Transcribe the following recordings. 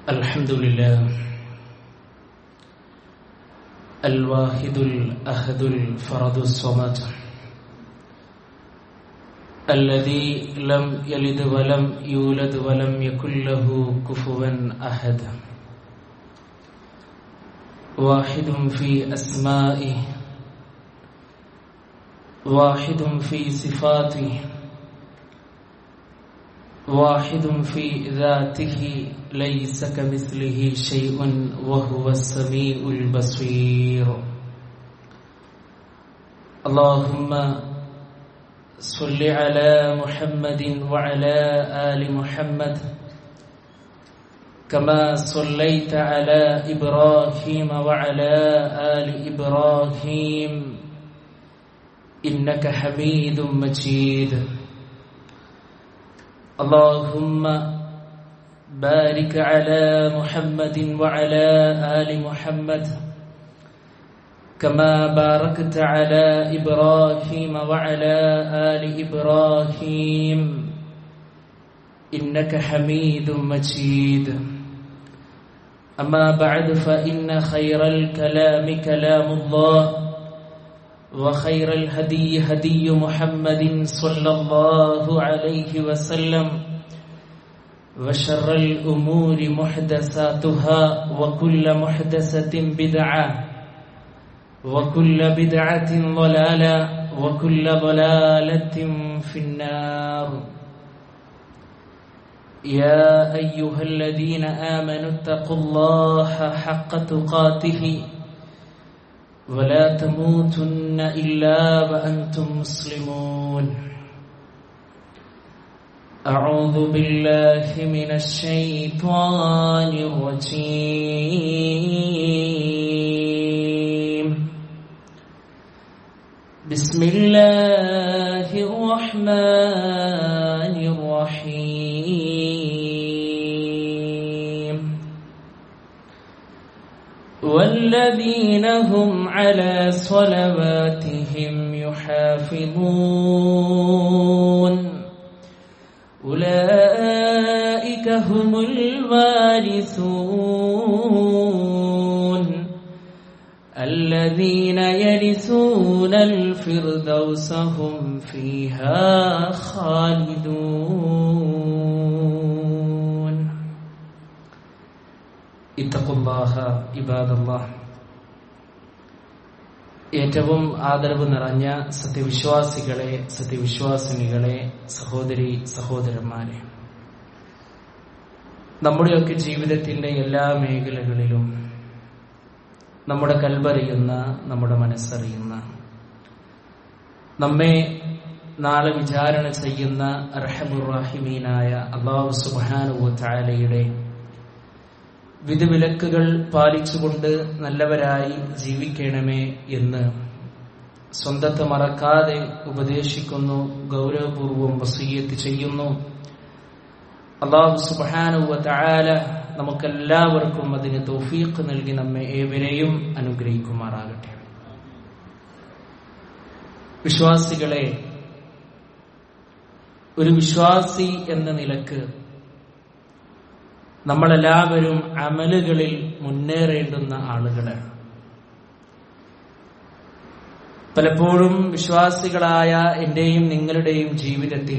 الحمد لله الواحد الأحد الفرد الصمد الذي لم يلد ولم يولد ولم يكن له كفوا أحد واحد في أسمائه واحد في صفاته واحد في ذاته ليس كمثله شيء وهو السميع البصير اللهم صل على محمد وعلى آل محمد كما صليت على إبراهيم وعلى آل إبراهيم إنك حميد مجيد اللهم بارك على محمد وعلى آل محمد كما باركت على إبراهيم وعلى آل إبراهيم إنك حميد مجيد أما بعد فإن خير الكلام كلام الله وخير الهدي هدي محمد صلى الله عليه وسلم وشر الأمور محدثاتها وكل محدثة بدعة وكل بدعة ضلالة وكل ضلالة في النار يا أيها الذين آمنوا اتقوا الله حق تقاته ولا تموتن إلا وأنتم مسلمون أعوذ بالله من الشيطان الرجيم بسم الله الرحمن الرحيم والذين هم على صلواتهم يحافظون أولئك هم الوارثون الذين يرثون الفردوس هم فيها خالدون اتقوا الله عباد الله ഏറ്റവും ആദരവ് നിറഞ്ഞ സത്യവിശ്വാസികളെ സത്യവിശ്വാസിനികളെ സഹോദരി സഹോദരന്മാരെ നമ്മുടെയൊക്കെ ജീവിതത്തിന്റെ എല്ലാ മേഖലകളിലും നമ്മുടെ കൽവറിയുന്ന നമ്മുടെ മനസ്സറിയുന്ന നമ്മെ നാളെ വിചാരണ ചെയ്യുന്ന റഹമുറാഹിമീനായ അള്ളാഹു സുബാനുവ താലയുടെ വിധിവിലക്കുകൾ പാലിച്ചുകൊണ്ട് നല്ലവരായി ജീവിക്കണമേ എന്ന് സ്വന്തത്തെ മറക്കാതെ ഉപദേശിക്കുന്നു ഗൗരവപൂർവം വസീയത്ത് ചെയ്യുന്നു അള്ളാഹു സുബാനുവ താല നമുക്കെല്ലാവർക്കും അതിന് തൗഫീഖ് നൽകി നമ്മെ ഏവരെയും അനുഗ്രഹിക്കുമാറാകട്ടെ വിശ്വാസികളെ ഒരു വിശ്വാസി എന്ന നിലക്ക് നമ്മളെല്ലാവരും അമലുകളിൽ മുന്നേറേണ്ടുന്ന ആളുകളാണ് പലപ്പോഴും വിശ്വാസികളായ എന്റെയും നിങ്ങളുടെയും ജീവിതത്തിൽ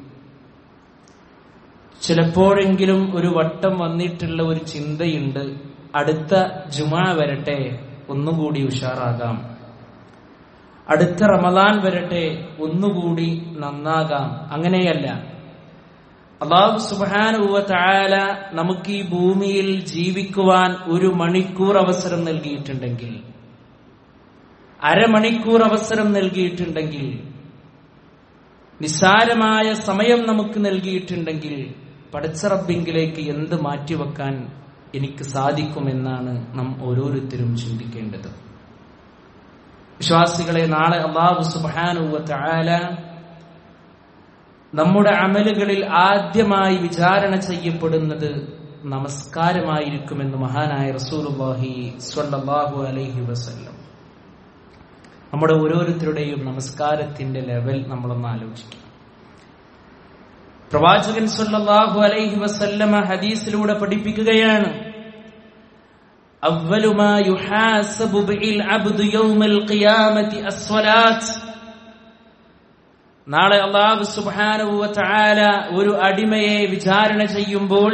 ചിലപ്പോഴെങ്കിലും ഒരു വട്ടം വന്നിട്ടുള്ള ഒരു ചിന്തയുണ്ട് അടുത്ത ജുമാ വരട്ടെ ഒന്നുകൂടി ഉഷാറാകാം അടുത്ത റമദാൻ വരട്ടെ ഒന്നുകൂടി നന്നാകാം അങ്ങനെയല്ല അള്ളാഹു സുബാനുവ താല നമുക്ക് ഈ ഭൂമിയിൽ ജീവിക്കുവാൻ ഒരു മണിക്കൂർ അവസരം നൽകിയിട്ടുണ്ടെങ്കിൽ അരമണിക്കൂർ അവസരം നൽകിയിട്ടുണ്ടെങ്കിൽ നിസ്സാരമായ സമയം നമുക്ക് നൽകിയിട്ടുണ്ടെങ്കിൽ പടച്ചറബിങ്കിലേക്ക് എന്ത് മാറ്റിവെക്കാൻ എനിക്ക് സാധിക്കുമെന്നാണ് നാം ഓരോരുത്തരും ചിന്തിക്കേണ്ടത് വിശ്വാസികളെ നാളെ അള്ളാഹു സുബാനുവ താല നമ്മുടെ അമലുകളിൽ ആദ്യമായി വിചാരണ ചെയ്യപ്പെടുന്നത് നമസ്കാരമായിരിക്കുമെന്ന് മഹാനായ റസൂലുള്ളാഹി സ്വല്ലല്ലാഹു അലൈഹി വസല്ലം നമ്മുടെ ഓരോരുത്തരുടെയും നമസ്കാരത്തിന്റെ ലെവൽ നമ്മളൊന്ന് ആലോചിക്കും പ്രവാചകൻ സല്ലല്ലാഹു അലൈഹി വസല്ലമ ഹദീസിലൂടെ പഠിപ്പിക്കുകയാണ് أول ما يحاسب به العبد يوم القيامة الصلاة നാളെ അള്ളാഹു സുബ്ഹാനഹു വതആല ഒരു അടിമയെ വിചാരണ ചെയ്യുമ്പോൾ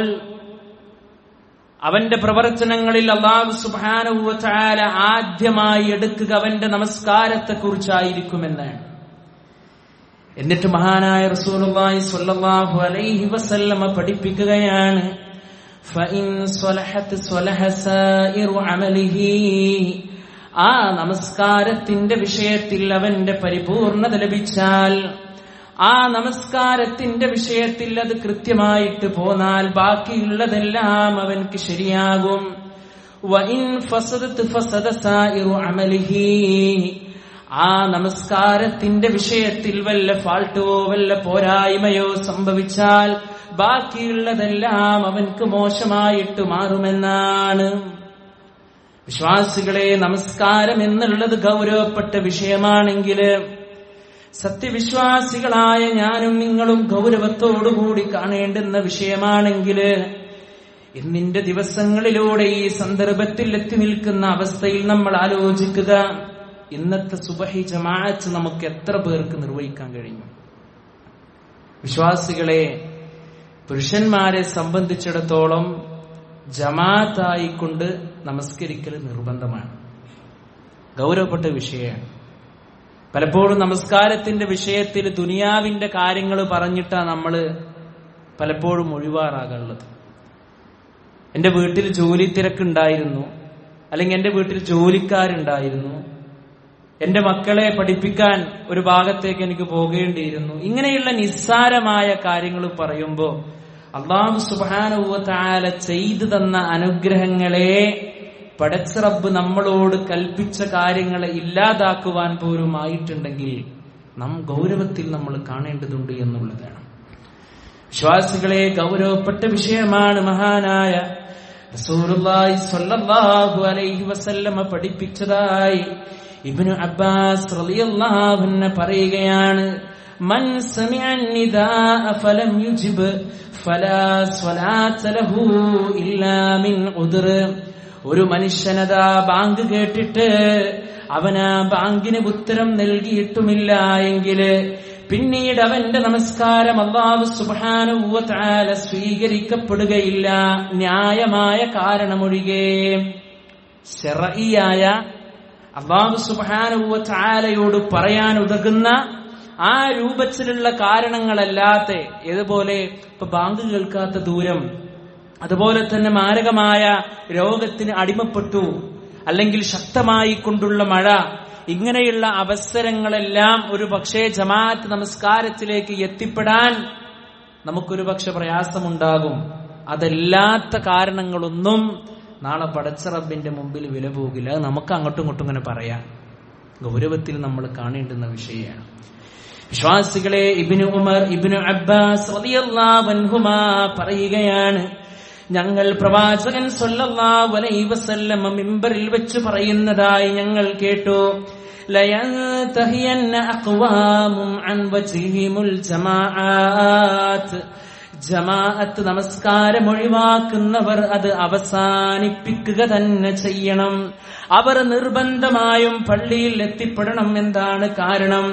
അവന്റെ പ്രവർത്തനങ്ങളിൽ അള്ളാഹു സുബ്ഹാനഹു വതആല ആദ്യമായി എടുക്കുക അവന്റെ നമസ്കാരത്തെ കുറിച്ചായിരിക്കുമെന്നാണ് എന്നിട്ട് മഹാനായ റസൂലുള്ളാഹി സ്വല്ലല്ലാഹു അലൈഹി വസല്ലമ പഠിപ്പിക്കുകയാണ് فإن صلحت صلح سائر عمله ആ നമസ്കാരത്തിന്റെ വിഷയത്തിൽ അവന്റെ പരിപൂർണത ലഭിച്ചാൽ ആ നമസ്കാരത്തിന്റെ വിഷയത്തിൽ അത് കൃത്യമായിട്ട് പോന്നാൽ ബാക്കിയുള്ളതെല്ലാം അവൻക്ക് ശരിയാകും വഇൻ ഫസദത്ത് ഫസദ സായിറു അമലിഹി ആ നമസ്കാരത്തിന്റെ വിഷയത്തിൽ വല്ല ഫാൾട്ടോ വല്ല പോരായ്മയോ സംഭവിച്ചാൽ ബാക്കിയുള്ളതെല്ലാം അവൻക്ക് മോശമായിട്ട് മാറുമെന്നാണ് വിശ്വാസികളെ നമസ്കാരം എന്നുള്ളത് ഗൗരവപ്പെട്ട വിഷയമാണെങ്കിൽ സത്യവിശ്വാസികളായ ഞാനും നിങ്ങളും ഗൗരവത്തോടുകൂടി കാണേണ്ടുന്ന വിഷയമാണെങ്കിൽ ഇന്നിന്റെ ദിവസങ്ങളിലൂടെ ഈ സന്ദർഭത്തിൽ എത്തി നിൽക്കുന്ന അവസ്ഥയിൽ നമ്മൾ ആലോചിക്കുക ഇന്നത്തെ സുബഹി ജമാഅത്ത് നമുക്ക് എത്ര പേർക്ക് നിർവഹിക്കാൻ കഴിഞ്ഞു വിശ്വാസികളെ പുരുഷന്മാരെ സംബന്ധിച്ചിടത്തോളം ജമാഅത്തായിക്കൊണ്ട് നമസ്കരിക്കൽ നിർബന്ധമാണ് ഗൗരവപ്പെട്ട വിഷയമാണ് പലപ്പോഴും നമസ്കാരത്തിന്റെ വിഷയത്തിൽ ദുനിയാവിന്റെ കാര്യങ്ങൾ പറഞ്ഞിട്ടാണ് നമ്മൾ പലപ്പോഴും ഒഴിവാറാകുള്ളത് എന്റെ വീട്ടിൽ ജോലി തിരക്കുണ്ടായിരുന്നു അല്ലെങ്കിൽ എന്റെ വീട്ടിൽ ജോലിക്കാരുണ്ടായിരുന്നു എന്റെ മക്കളെ പഠിപ്പിക്കാൻ ഒരു ഭാഗത്തേക്ക് എനിക്ക് പോകേണ്ടിയിരുന്നു ഇങ്ങനെയുള്ള നിസ്സാരമായ കാര്യങ്ങൾ പറയുമ്പോൾ അള്ളാഹു സുബാനുവല ചെയ്തു തന്ന അനുഗ്രഹങ്ങളെ പടച്ചറബ് നമ്മളോട് കൽപ്പിച്ച കാര്യങ്ങളെ ഇല്ലാതാക്കുവാൻ പോലും ആയിട്ടുണ്ടെങ്കിൽ നാം ഗൗരവത്തിൽ നമ്മൾ കാണേണ്ടതുണ്ട് എന്നുള്ളതാണ് വിശ്വാസികളെ ഗൗരവപ്പെട്ട വിഷയമാണ് മഹാനായ റസൂലുള്ളാഹി സ്വല്ലല്ലാഹു അലൈഹി വസല്ലമ പഠിപ്പിച്ചതായി ഇബ്നു അബ്ബാസ് റളിയല്ലാഹു അൻഹു പറയുകയാണ് മൻ സമിഅ നിദാഅ ഫലം യുജിബ് ഫലാ സ്വലാത്ത ലഹു ഇല്ലാ മിൻ ഉദ്ർ ഒരു മനുഷ്യനതാ ബാങ്ക് കേട്ടിട്ട് അവന് ബാങ്കിന് ഉത്തരം നൽകിയിട്ടുമില്ല എങ്കില് പിന്നീട് അവന്റെ നമസ്കാരം അള്ളാഹു സുബാനുവല സ്വീകരിക്കപ്പെടുകയില്ല ന്യായമായ കാരണമൊഴികെ ശറയിയായ അള്ളാഹു സുബാനുവലയോട് പറയാൻ ഉതകുന്ന ആ രൂപത്തിലുള്ള കാരണങ്ങളല്ലാത്ത ഏതുപോലെ ഇപ്പൊ ബാങ്ക് കേൾക്കാത്ത ദൂരം അതുപോലെ തന്നെ മാരകമായ രോഗത്തിന് അടിമപ്പെട്ടു അല്ലെങ്കിൽ ശക്തമായി കൊണ്ടുള്ള മഴ ഇങ്ങനെയുള്ള അവസരങ്ങളെല്ലാം ഒരു പക്ഷേ ജമാഅത്ത് നമസ്കാരത്തിലേക്ക് എത്തിപ്പെടാൻ നമുക്കൊരു പക്ഷെ പ്രയാസമുണ്ടാകും അതല്ലാത്ത കാരണങ്ങളൊന്നും നാളെ പടച്ച റബ്ബിന്റെ മുമ്പിൽ വില പോകില്ല അത് നമുക്ക് അങ്ങോട്ടും ഇങ്ങോട്ടും ഇങ്ങനെ പറയാം ഗൗരവത്തിൽ നമ്മൾ കാണേണ്ടുന്ന വിഷയമാണ് വിശ്വാസികളെ ഇബിനു ഉമർ ഇബിനു അബ്ബാസ് റളിയല്ലാഹു അൻഹുമാ പറയുകയാണ് ഞങ്ങൾ പ്രവാചകൻ സല്ലല്ലാഹു അലൈഹി വസല്ലമ മിമ്പറിൽ വെച്ച് പറയുന്നതായി ഞങ്ങൾ കേട്ടു ലയന്തഹിയന്ന അഖ്വാമും അൻ വജ്ഹിഹിമുൽ ജമാഅത്ത് ജമാഅത്ത് നമസ്കാരം ഒഴിവാക്കുന്നവർ അത് അവസാനിപ്പിക്കുക തന്നെ ചെയ്യണം അവർ നിർബന്ധമായും പള്ളിയിൽ എത്തിപ്പെടണം എന്താണ് കാരണം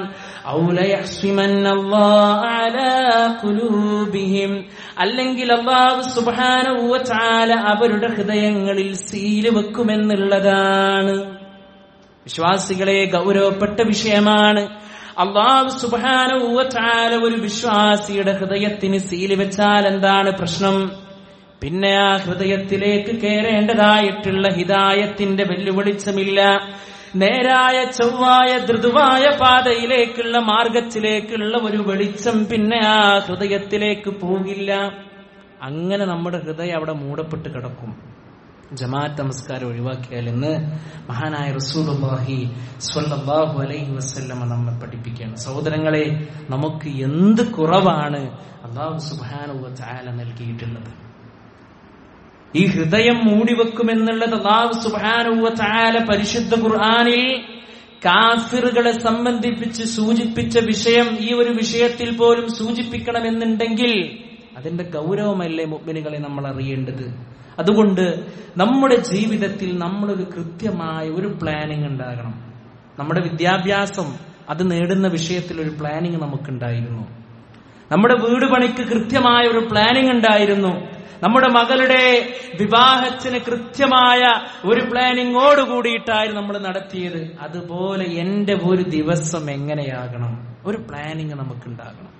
അല്ലെങ്കിൽ അള്ളാഹു സുബാന അവരുടെ ഹൃദയങ്ങളിൽ സീല് വെക്കുമെന്നുള്ളതാണ് വിശ്വാസികളെ ഗൗരവപ്പെട്ട വിഷയമാണ് അള്ളാഹു സുബാന ഒരു വിശ്വാസിയുടെ ഹൃദയത്തിന് സീല് വെച്ചാൽ എന്താണ് പ്രശ്നം പിന്നെ ആ ഹൃദയത്തിലേക്ക് കയറേണ്ടതായിട്ടുള്ള ഹിതായത്തിന്റെ വെല്ലുവിളിച്ചമില്ല നേരായ ചൊവ്വായ ധൃതുവായ പാതയിലേക്കുള്ള മാർഗത്തിലേക്കുള്ള ഒരു വെളിച്ചം പിന്നെ ആ ഹൃദയത്തിലേക്ക് പോകില്ല അങ്ങനെ നമ്മുടെ ഹൃദയം അവിടെ മൂടപ്പെട്ട് കിടക്കും ജമാഅത്ത് നമസ്കാരം ഒഴിവാക്കിയാൽ എന്ന് മഹാനായ റസൂലുള്ളാഹി സ്വല്ലല്ലാഹു അലൈഹി വസല്ലമ നമ്മെ പഠിപ്പിക്കുകയാണ് സഹോദരങ്ങളെ നമുക്ക് എന്ത് കുറവാണ് അള്ളാഹു സുബ്ഹാനഹു വ തആല നൽകിയിട്ടുള്ളത് ഈ ഹൃദയം മൂടിവെക്കുമെന്നുള്ളത് അള്ളാഹു സുബ്ഹാനഹു വ തആല പരിശുദ്ധ ഖുർആനിൽ കാഫിറുകളെ സംബന്ധിപ്പിച്ച് സൂചിപ്പിച്ച വിഷയം ഈ ഒരു വിഷയത്തിൽ പോലും സൂചിപ്പിക്കണമെന്നുണ്ടെങ്കിൽ അതിന്റെ ഗൗരവമല്ലേ മുഗ്മിനുകളെ നമ്മൾ അറിയേണ്ടത് അതുകൊണ്ട് നമ്മുടെ ജീവിതത്തിൽ നമ്മളൊരു കൃത്യമായ ഒരു പ്ലാനിങ് ഉണ്ടാകണം നമ്മുടെ വിദ്യാഭ്യാസം അത് നേടുന്ന വിഷയത്തിൽ ഒരു പ്ലാനിങ് നമുക്കുണ്ടായിരുന്നു നമ്മുടെ വീട് പണിക്ക് കൃത്യമായ ഒരു പ്ലാനിങ് ഉണ്ടായിരുന്നു നമ്മുടെ മകളുടെ വിവാഹത്തിന് കൃത്യമായ ഒരു പ്ലാനിങ്ങോട് കൂടിയിട്ടായിരുന്നു നമ്മൾ നടത്തിയത് അതുപോലെ എന്റെ ഒരു ദിവസം എങ്ങനെയാകണം ഒരു പ്ലാനിങ് നമുക്കുണ്ടാകണം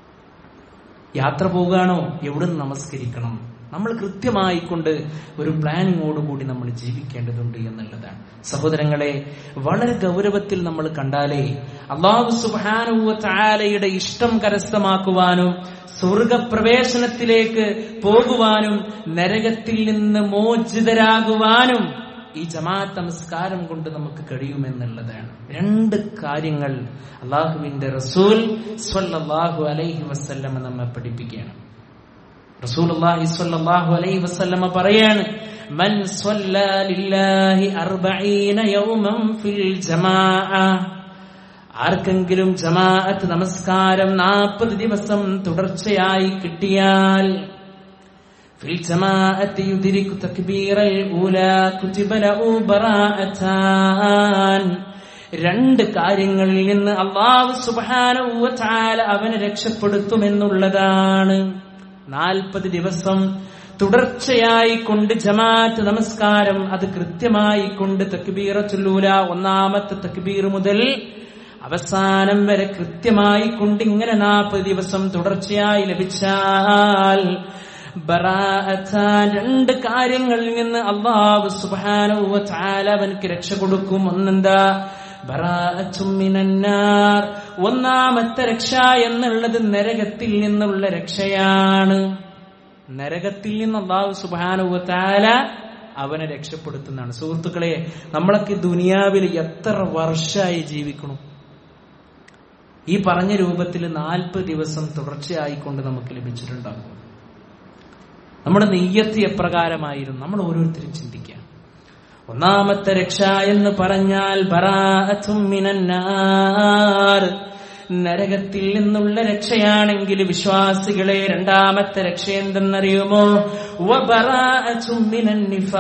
യാത്ര പോകാണോ എവിടെ നിന്ന് നമസ്കരിക്കണം നമ്മൾ കൃത്യമായി കൊണ്ട് ഒരു പ്ലാനിങ്ങോടുകൂടി നമ്മൾ ജീവിക്കേണ്ടതുണ്ട് എന്നുള്ളതാണ് സഹോദരങ്ങളെ വളരെ ഗൗരവത്തിൽ നമ്മൾ കണ്ടാലേ അള്ളാഹു സുബാനുവ താലയുടെ ഇഷ്ടം കരസ്ഥമാക്കുവാനും സ്വർഗപ്രവേശനത്തിലേക്ക് പോകുവാനും നരകത്തിൽ നിന്ന് മോചിതരാകുവാനും ഈ ജമാഅത്ത് നമസ്കാരം കൊണ്ട് നമുക്ക് കഴിയുമെന്നുള്ളതാണ് രണ്ട് കാര്യങ്ങൾ അള്ളാഹുവിന്റെ റസൂൽ സ്വല്ലല്ലാഹു അലൈഹി വസല്ലമ നമ്മെ പഠിപ്പിക്കുകയാണ് റസൂലുള്ളാഹി സ്വല്ലല്ലാഹു അലൈഹി വസല്ലമ പറയാണ് മൻ സ്വല്ലാ ലില്ലാഹി അർബഈന യൗമൻ ഫിൽ ജമാഅ ആർക്കെങ്കിലും ജമാഅത്ത് നമസ്കാരം നാൽപ്പത് ദിവസം തുടർച്ചയായി കിട്ടിയാൽ ഫിൽ ജമാഅത്തി യുദ്രികു തക്ബീറൽ ഊലാ കുതിബ ലഹു ബറാഅതാൻ രണ്ട് കാര്യങ്ങളിൽ നിന്ന് അള്ളാഹു സുബ്ഹാനഹു വ തആല അവനെ രക്ഷപ്പെടുത്തുമെന്നുള്ളതാണ് നാൽപ്പത് ദിവസം തുടർച്ചയായി കൊണ്ട് ജമാഅത്ത് നമസ്കാരം അത് കൃത്യമായി കൊണ്ട് തക്ബീറ ചൊല്ലൂല ഒന്നാമത്തെ തക്ബീർ മുതൽ അവസാനം വരെ കൃത്യമായി കൊണ്ട് ഇങ്ങനെ നാൽപ്പത് ദിവസം തുടർച്ചയായി ലഭിച്ചാൽ ബറാഅത്താൻ രണ്ട് കാര്യങ്ങളിൽ നിന്ന് അള്ളാഹു സുബ്ഹാനഹു വ തആല അവനക്ക് രക്ഷ കൊടുക്കും ഒന്നെന്താ ബറാഅത്തും മിനന്നാർ ഒന്നാമത്തെ രക്ഷ എന്നുള്ളത് നരകത്തിൽ നിന്നുള്ള രക്ഷയാണ് നരകത്തിൽ നിന്ന് അള്ളാഹു സുബ്ഹാനഹു വ തആല അവനെ രക്ഷപ്പെടുത്തുന്നതാണ് സുഹൃത്തുക്കളെ നമ്മളൊക്കെ ദുനിയാവിൽ എത്ര വർഷമായി ജീവിക്കണം ഈ പറഞ്ഞ രൂപത്തിൽ നാൽപ്പത് ദിവസം തുടർച്ചയായിക്കൊണ്ട് നമുക്ക് ലഭിച്ചിട്ടുണ്ടാകും നമ്മുടെ നെയ്യത്ത് എപ്രകാരമായിരുന്നു നമ്മൾ ഓരോരുത്തരും ചിന്തിക്കുക ഒന്നാമത്തെ രക്ഷ എന്ന് പറഞ്ഞാൽ ബറാഅത്തും മിനന്നാർ നരകത്തിൽ നിന്നുള്ള രക്ഷയാണെങ്കിൽ വിശ്വാസികളെ രണ്ടാമത്തെ രക്ഷ എന്തെന്നറിയുമോ വബറാഅത്തും മിനൻ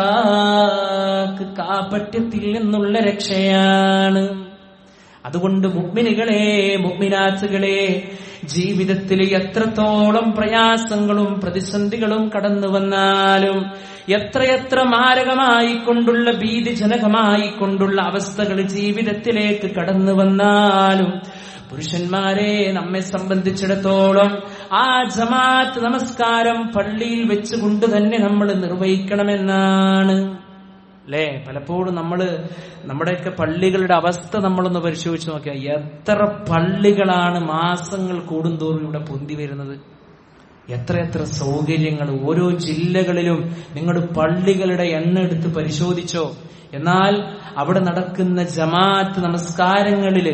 നിഫാഖ് കാപട്യത്തിൽ നിന്നുള്ള രക്ഷയാണ് അതുകൊണ്ട് മുഗ്മിനുകളെ മുഗ്മിനാത്തുകളെ ജീവിതത്തിൽ എത്രത്തോളം പ്രയാസങ്ങളും പ്രതിസന്ധികളും കടന്നു വന്നാലും എത്രയെത്ര മാരകമായി കൊണ്ടുള്ള ഭീതിജനകമായി കൊണ്ടുള്ള അവസ്ഥകൾ ജീവിതത്തിലേക്ക് കടന്നു വന്നാലും പുരുഷന്മാരെ നമ്മെ സംബന്ധിച്ചിടത്തോളം ആ ജമാഅത്ത് നമസ്കാരം പള്ളിയിൽ വെച്ചുകൊണ്ട് തന്നെ നമ്മൾ നിർവഹിക്കണമെന്നാണ് അല്ലേ പലപ്പോഴും നമ്മള് നമ്മുടെയൊക്കെ പള്ളികളുടെ അവസ്ഥ നമ്മളൊന്ന് പരിശോധിച്ച് നോക്കിയാൽ എത്ര പള്ളികളാണ് മാസങ്ങൾ കൂടുന്തോറും ഇവിടെ പൊന്തി വരുന്നത് എത്രയെത്ര സൗകര്യങ്ങൾ ഓരോ ജില്ലകളിലും നിങ്ങൾ പള്ളികളുടെ എണ്ണ എടുത്ത് പരിശോധിച്ചോ എന്നാൽ അവിടെ നടക്കുന്ന ജമാഅത്ത് നമസ്കാരങ്ങളില്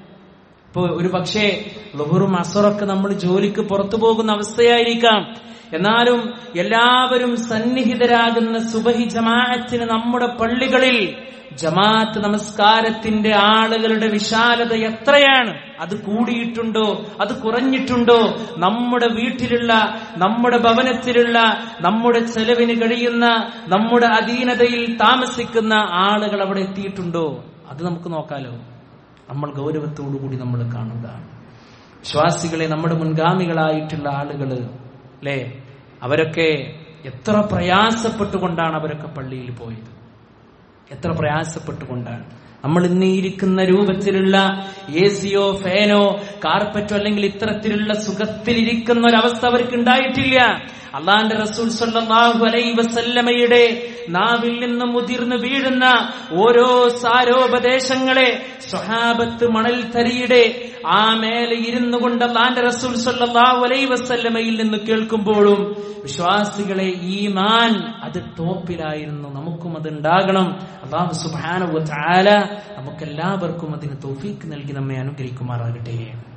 ഇപ്പൊ ഒരു പക്ഷേ ലഹുറും അസറൊക്കെ നമ്മൾ ജോലിക്ക് പുറത്തു പോകുന്ന അവസ്ഥയായിരിക്കാം എന്നാലും എല്ലാവരും സന്നിഹിതരാകുന്ന സുബഹി ജമാഅത്തിന് നമ്മുടെ പള്ളികളിൽ ജമാഅത്ത് നമസ്കാരത്തിന്റെ ആളുകളുടെ വിശാലത എത്രയാണ് അത് കൂടിയിട്ടുണ്ടോ അത് കുറഞ്ഞിട്ടുണ്ടോ നമ്മുടെ വീട്ടിലുള്ള നമ്മുടെ ഭവനത്തിലുള്ള നമ്മുടെ ചെലവിന് കഴിയുന്ന നമ്മുടെ അധീനതയിൽ താമസിക്കുന്ന ആളുകൾ അവിടെ എത്തിയിട്ടുണ്ടോ അത് നമുക്ക് നോക്കാലോ നമ്മൾ ഗൗരവത്തോടുകൂടി നമ്മൾ കാണുന്നതാണ് വിശ്വാസികളെ നമ്മുടെ മുൻഗാമികളായിട്ടുള്ള ആളുകള് അല്ലേ അവരൊക്കെ എത്ര പ്രയാസപ്പെട്ടുകൊണ്ടാണ് അവരൊക്കെ പള്ളിയിൽ പോയത് എത്ര പ്രയാസപ്പെട്ടുകൊണ്ടാണ് നമ്മൾ ഇന്ന് ഇരിക്കുന്ന രൂപത്തിലുള്ള എ സിയോ ഫാനോ കാർപ്പറ്റോ അല്ലെങ്കിൽ ഇത്തരത്തിലുള്ള സുഖത്തിലിരിക്കുന്ന ഒരവസ്ഥ അവർക്ക് ഉണ്ടായിട്ടില്ല അള്ളാന്റെ റസൂൽ സല്ലല്ലാഹു അലൈഹി വസല്ലമയുടെ നാവിൽ നിന്ന് മുതിർന്നു വീഴുന്ന ഓരോ സാരോപദേശങ്ങളെ സ്വഹാബത്ത് മണൽ തരിയുടെ ആ മേലെ ഇരുന്നു കൊണ്ട് അള്ളാന്റെ റസൂൽ സല്ലല്ലാഹു അലൈഹി വസല്ലമയിൽ നിന്ന് കേൾക്കുമ്പോഴും വിശ്വാസികളെ ഈമാൻ അത് ടോപ്പിലായിരുന്നു നമുക്കും അത് ഉണ്ടാകണം അള്ളാഹു സുബ്ഹാനഹു വ തആല നമുക്കെല്ലാവർക്കും അതിന് തൗഫീക്ക് നൽകി നമ്മെ അനുഗ്രഹിക്കുമാറാകട്ടെ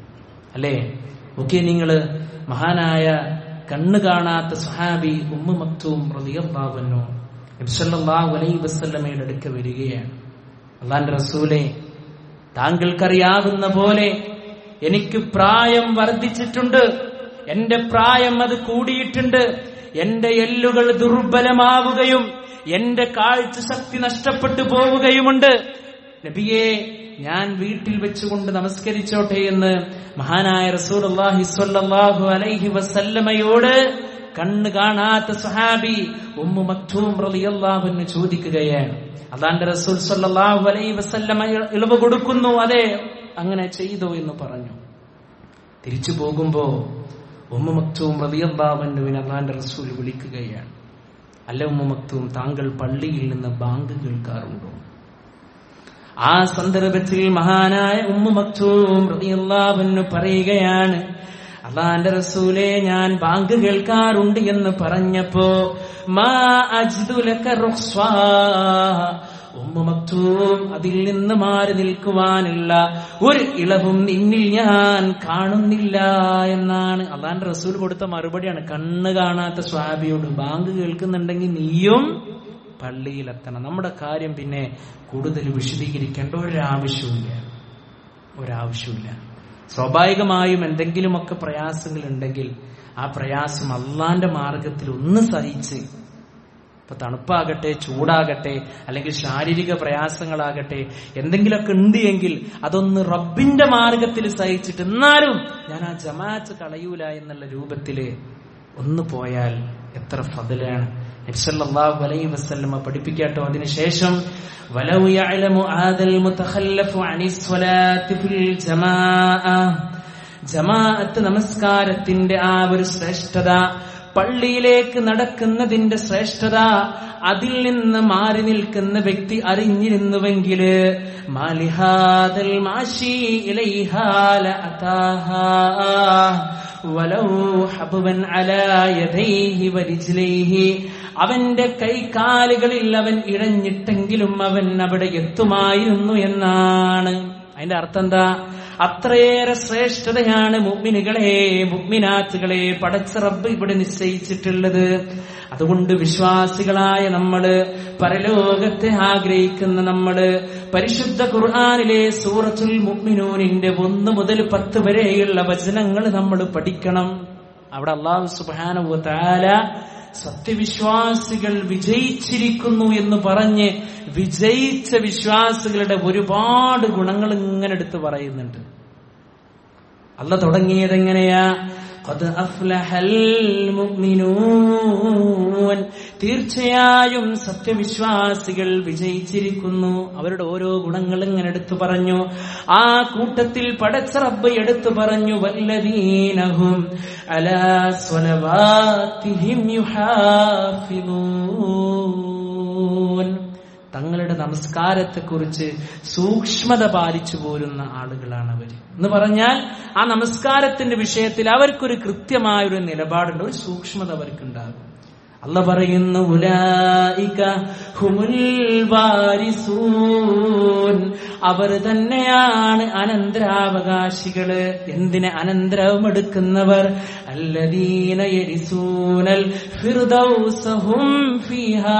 അല്ലേ ഒക്കെ നിങ്ങള് മഹാനായ കണ്ണു കാണാത്ത സഹാബി ഉമ്മ മക്തൂം റളിയല്ലാഹു നബ്സല്ലാഹു അലൈഹി വസല്ലമയുടെ അടുക്ക വരികയാണ് അള്ളാന്റെ റസൂലെ താങ്കൾക്കറിയാവുന്ന പോലെ എനിക്ക് പ്രായം വർദ്ധിച്ചിട്ടുണ്ട് എന്റെ പ്രായം അത് കൂടിയിട്ടുണ്ട് എന്റെ എല്ലുകൾ ദുർബലമാവുകയും എന്റെ കാഴ്ച ശക്തി നഷ്ടപ്പെട്ടു പോവുകയുമുണ്ട് നബിയെ ഞാൻ വീട്ടിൽ വെച്ചുകൊണ്ട് നമസ്കരിച്ചോട്ടെ എന്ന് മഹാനായ റസൂൽ സ്വല്ലല്ലാഹു അലൈഹി വസല്ലമയോട് കണ്ണ് കാണാത്ത സഹാബി ഉമ്മു മക്തൂം റളിയല്ലാഹുവിന് ചോദിക്കുകയാണ് അള്ളാന്റെ റസൂൽ സല്ലല്ലാഹു അലൈഹി വസല്ലമ ഇളവ് കൊടുക്കുന്നു അതെ അങ്ങനെ ചെയ്തു എന്ന് പറഞ്ഞു തിരിച്ചു പോകുമ്പോ ഉമ്മ മക്തൂം റളിയല്ലാഹുവിനെ അള്ളാന്റെ റസൂൽ വിളിക്കുകയാണ് അല്ല ഉമ്മ മക്തൂം താങ്കൾ പള്ളിയിൽ നിന്ന് ബാങ്ക് കേൾക്കാറുണ്ടോ ആ സന്ദർഭത്തിൽ മഹാനായ ഉമ്മ മക്തൂം റളിയല്ലാഹുവിന് പറയുകയാണ് അള്ളാന്റെ റസൂലെ ഞാൻ ബാങ്ക് കേൾക്കാറുണ്ട് എന്ന് പറഞ്ഞപ്പോ മാ അജ്ദുലക റുഖ്സ്വാ ഉമ്മ മക്തൂം അതിൽ നിന്ന് മാറി നിൽക്കുവാനുള്ള ഒരു ഇളവും നിന്നിൽ ഞാൻ കാണുന്നില്ല എന്നാണ് അള്ളാന്റെ റസൂൽ കൊടുത്ത മറുപടിയാണ് കണ്ണ് കാണാത്ത സ്വാബിയോട് ബാങ്ക് കേൾക്കുന്നുണ്ടെങ്കിൽ നീയും പള്ളിയിലെത്തണം നമ്മുടെ കാര്യം പിന്നെ കൂടുതൽ വിശദീകരിക്കേണ്ട ഒരാവശ്യമില്ല ഒരാവശ്യമില്ല സ്വാഭാവികമായും എന്തെങ്കിലുമൊക്കെ പ്രയാസങ്ങൾ ഉണ്ടെങ്കിൽ ആ പ്രയാസം അള്ളാന്റെ മാർഗത്തിൽ ഒന്ന് സഹിച്ച് ഇപ്പൊ തണുപ്പാകട്ടെ ചൂടാകട്ടെ അല്ലെങ്കിൽ ശാരീരിക പ്രയാസങ്ങളാകട്ടെ എന്തെങ്കിലുമൊക്കെ ഉണ്ട് എങ്കിൽ അതൊന്ന് റബ്ബിന്റെ മാർഗത്തിൽ സഹിച്ചിട്ട് എന്നാലും ഞാൻ ആ ജമാഅത്ത് കളയൂല എന്നുള്ള രൂപത്തില് ഒന്ന് പോയാൽ എത്ര ഫതിലാണ് നബ്സല്ലാഹു അലൈഹി വസല്ലമ പഠിപ്പിക്കാട്ടോ അതിനുശേഷം വലൗ യഅലമു ആദൽ മുതഖല്ലഫു അനിസ്വലാത്തി ഫിൽ ജമാഅ ജമാഅത്ത് നമസ്കാരത്തിന്റെ ആ ഒരു ശ്രേഷ്ഠത പള്ളിയിലേക്ക് നടക്കുന്നതിന്റെ ശ്രേഷ്ഠത അതിൽ നിന്ന് മാറി നിൽക്കുന്ന വ്യക്തി അറിഞ്ഞിരുന്നുവെങ്കില് മാലിഹാദൽ മാഷി ഇലൈഹാല അതാഹാ വലൗ ഹബുവൻ അലാ യദൈഹി വരിജ്ലൈഹി അവന്റെ കൈകാലുകളിൽ അവൻ ഇഴഞ്ഞിട്ടെങ്കിലും അവൻ അവിടെ എത്തുമായിരുന്നു എന്നാണ് അതിന്റെ അർത്ഥം എന്താ അത്രയേറെ ശ്രേഷ്ഠതയാണ് മുഗ്മിനുകളെ മുഗ്മിനാത്തുകളെ പടച്ച റബ്ബ് ഇവിടെ നിശ്ചയിച്ചിട്ടുള്ളത് അതുകൊണ്ട് വിശ്വാസികളായ നമ്മള് പരലോകത്തെ ആഗ്രഹിക്കുന്ന നമ്മള് പരിശുദ്ധ ഖുർആാനിലെ സൂറത്തുൽ മുഗ്മിനൂനിന്റെ ഒന്ന് മുതൽ പത്ത് വരെയുള്ള വചനങ്ങൾ നമ്മൾ പഠിക്കണം അവിടെ അള്ളാഹു സുബാനുവ താല സത്യവിശ്വാസികൾ വിജയിച്ചിരിക്കുന്നു എന്ന് പറഞ്ഞ് വിജയിച്ച വിശ്വാസികളുടെ ഒരുപാട് ഗുണങ്ങൾ ഇങ്ങനെ എടുത്ത് പറയുന്നുണ്ട് അല്ല തുടങ്ങിയത് എങ്ങനെയാ തീർച്ചയായും സത്യവിശ്വാസികൾ വിജയിച്ചിരിക്കുന്നു അവരുടെ ഓരോ ഗുണങ്ങൾ ഇങ്ങനെ എടുത്തു പറഞ്ഞു ആ കൂട്ടത്തിൽ പടച്ച റബ്ബ് എടുത്തു പറഞ്ഞു വല്ലദീനഹും അലാ സ്വലവാത്തിഹിം യുഹാഫിദൂൻ തങ്ങളുടെ നമസ്കാരത്തെക്കുറിച്ച് സൂക്ഷ്മത പാലിച്ചു പോരുന്ന ആളുകളാണ് അവർ എന്ന് പറഞ്ഞാൽ ആ നമസ്കാരത്തിന്റെ വിഷയത്തിൽ അവർക്കൊരു കൃത്യമായ ഒരു നിലപാടുണ്ട് ഒരു സൂക്ഷ്മത അവർക്കുണ്ടാകും അല്ല പറയുന്നു ഉലായിക ഹുമുൽ വാരിസൂൻ അവർ തന്നെയാണ് അനന്തരാവകാശികള് എന്തിനെ അനന്തരവും എടുക്കുന്നവർ അല്ലദീന യരിസൂനൽ ഫിർദൗസഹും ഫീഹാ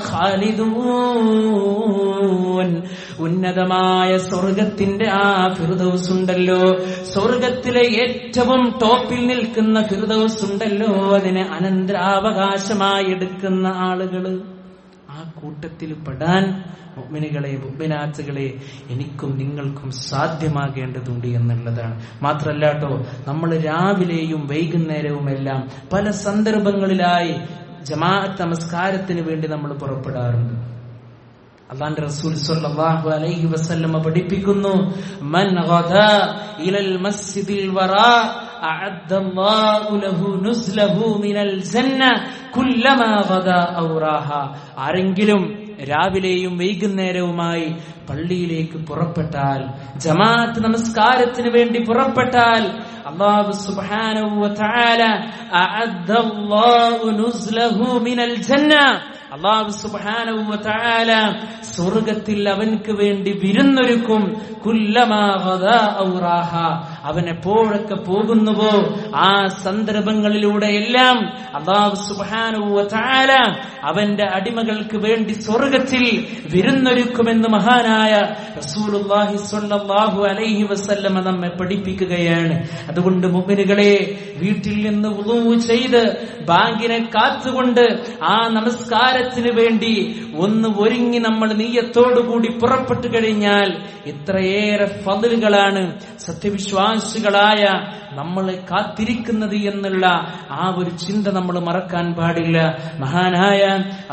ഖാലിദൂൻ ഉന്നതമായ സ്വർഗത്തിന്റെ ആ ഫിർദൗസ് ഉണ്ടല്ലോ സ്വർഗത്തിലെ ഏറ്റവും ടോപ്പിൽ നിൽക്കുന്ന ഫിർദൗസ് ഉണ്ടല്ലോ അതിനെ അനന്തരാവകാശമായി എടുക്കുന്ന ആളുകള് ആ കൂട്ടത്തിൽ പെടാൻ മുഗ്മിനുകളെ മുഗ്മിനാത്തുകളെ എനിക്കും നിങ്ങൾക്കും സാധ്യമാകേണ്ടതുണ്ട് എന്നുള്ളതാണ് മാത്രല്ല കേട്ടോ നമ്മൾ രാവിലെയും വൈകുന്നേരവും എല്ലാം പല സന്ദർഭങ്ങളിലായി ജമാഅത്ത് നമസ്കാരത്തിന് വേണ്ടി നമ്മൾ പുറപ്പെടാറുണ്ട് അള്ളാന്റെ റസൂൽ സല്ലല്ലാഹു അലൈഹി വസല്ലമ പഠിപ്പിക്കുന്നു മൻ ഗദാ ഇലൽ മസ്ജിദിൽ വറാ അഅദ്ദ അല്ലാഹു ലഹു നുസ്ലഹു മിനൽ ജന്ന കുല്ലമാ ഗദാ ഔ റാഹ ആരെങ്കിലും രാവിലെയും വൈകുന്നേരവുമായി പള്ളിയിലേക്ക് പുറപ്പെട്ടാൽ ജമാഅത്ത് നമസ്കാരത്തിന് വേണ്ടി പുറപ്പെട്ടാൽ അല്ലാഹു സുബ്ഹാനഹു വ തആല അഅദ്ദ അല്ലാഹു നുസ്ലഹു മിനൽ ജന്ന അള്ളാഹു സുബ്ഹാനഹു തആല സ്വർഗത്തിൽ അവൻക്ക് വേണ്ടി വിരുന്നൊരുക്കും കുല്ലമാ ഗദാ ഔ റാഹ അവൻ എപ്പോഴൊക്കെ പോകുന്നുവോ ആ സന്ദർഭങ്ങളിലൂടെ എല്ലാം അള്ളാഹു സുബാനുവ താല അവന്റെ അടിമകൾക്ക് വേണ്ടി സ്വർഗത്തിൽ വിരുന്നൊരുക്കുമെന്ന് മഹാനായ റസൂലുള്ളാഹി സ്വല്ലല്ലാഹു അലൈഹി വസല്ലമ നമ്മെ പഠിപ്പിക്കുകയാണ് അതുകൊണ്ട് മുഅ്മിനുകളെ വീട്ടിൽ നിന്ന് വുളൂ ചെയ്ത് ബാങ്കിനെ കാത്തുകൊണ്ട് ആ നമസ്കാരത്തിന് വേണ്ടി ഒന്ന് ഒരുങ്ങി നമ്മൾ നീയത്തോടുകൂടി പുറപ്പെട്ടു കഴിഞ്ഞാൽ ഇത്രയേറെ ഫതിലുകളാണ് സത്യവിശ്വാസികളായ നമ്മളെ കാത്തിരിക്കുന്നത് എന്നുള്ള ആ ഒരു ചിന്ത നമ്മൾ മറക്കാൻ പാടില്ല മഹാനായ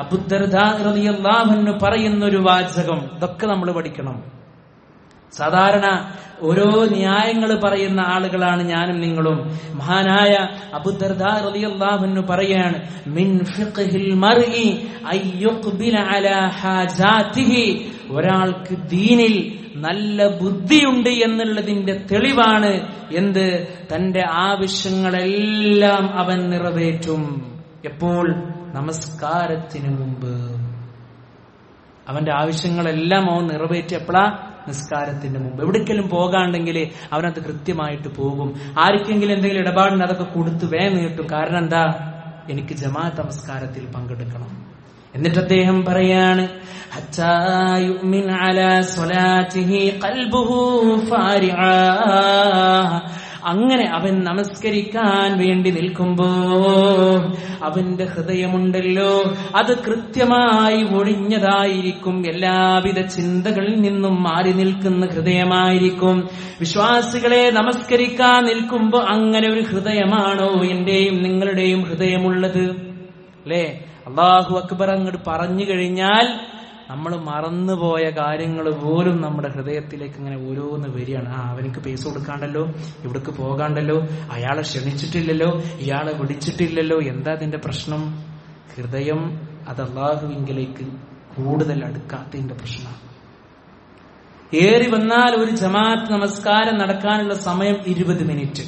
അബുദ്ധർദാഹു പറയുന്ന ഒരു വാചകം ഇതൊക്കെ നമ്മൾ പഠിക്കണം സാധാരണ ഓരോ ന്യായങ്ങൾ പറയുന്ന ആളുകളാണ് ഞാനും നിങ്ങളും മഹാനായ അബുദർദാഹു പറയാണ് മിൻ ഫിഖ്ഹിൽ മർഇ അയ്യുഖ്ബില അലാ ഹാജാതിഹി ഒരാൾക്ക് ദീനിൽ നല്ല ബുദ്ധിയുണ്ട് എന്നുള്ളതിന്റെ തെളിവാണ് എന്ത് തന്റെ ആവശ്യങ്ങളെല്ലാം അവൻ നിറവേറ്റും എപ്പോൾ നമസ്കാരത്തിന് മുമ്പ് അവന്റെ ആവശ്യങ്ങളെല്ലാം അവൻ നിറവേറ്റിയപ്പോഴാ നിസ്കാരത്തിന്റെ മുമ്പ് എവിടേക്കെങ്കിലും പോകാണ്ടെങ്കിൽ അവനത് കൃത്യമായിട്ട് പോകും ആർക്കെങ്കിലും എന്തെങ്കിലും ഇടപാടിന് അതൊക്കെ കൊടുത്ത് വേ നീട്ടും കാരണം എന്താ എനിക്ക് ജമാഅത്ത് നമസ്കാരത്തിൽ പങ്കെടുക്കണം എന്നിട്ട് അദ്ദേഹം പറയാണ് ഹത്താ യുഅ്മിൻ അലാ സ്വലാത്തിഹി ഖൽബുഹു ഫാരിആ അങ്ങനെ അവൻ നമസ്കരിക്കാൻ വേണ്ടി നിൽക്കുമ്പോ അവന്റെ ഹൃദയമുണ്ടല്ലോ അത് കൃത്യമായി ഒഴിഞ്ഞതായിരിക്കും എല്ലാവിധ ചിന്തകളിൽ നിന്നും മാറി നിൽക്കുന്ന ഹൃദയമായിരിക്കും വിശ്വാസികളെ നമസ്കരിക്കാൻ നിൽക്കുമ്പോ അങ്ങനെ ഒരു ഹൃദയമാണോ എന്റെയും നിങ്ങളുടെയും ഹൃദയമുള്ളത് അല്ലേ അള്ളാഹു അക്ബർ അങ്ങോട്ട് പറഞ്ഞു കഴിഞ്ഞാൽ നമ്മൾ മറന്നുപോയ കാര്യങ്ങൾ പോലും നമ്മുടെ ഹൃദയത്തിലേക്ക് ഇങ്ങനെ ഓരോന്ന് വരികയാണ് ആ അവനിക്ക് പൈസ കൊടുക്കാണ്ടല്ലോ ഇവിടേക്ക് പോകാണ്ടല്ലോ അയാളെ ക്ഷണിച്ചിട്ടില്ലല്ലോ ഇയാളെ വിളിച്ചിട്ടില്ലല്ലോ എന്താ അതിന്റെ പ്രശ്നം ഹൃദയം അത് അള്ളാഹുവിങ്കിലേക്ക് കൂടുതൽ അടുക്കാത്തതിന്റെ പ്രശ്നമാണ് ഏറി വന്നാൽ ഒരു ജമാഅത്ത് നമസ്കാരം നടക്കാനുള്ള സമയം ഇരുപത് മിനിറ്റ്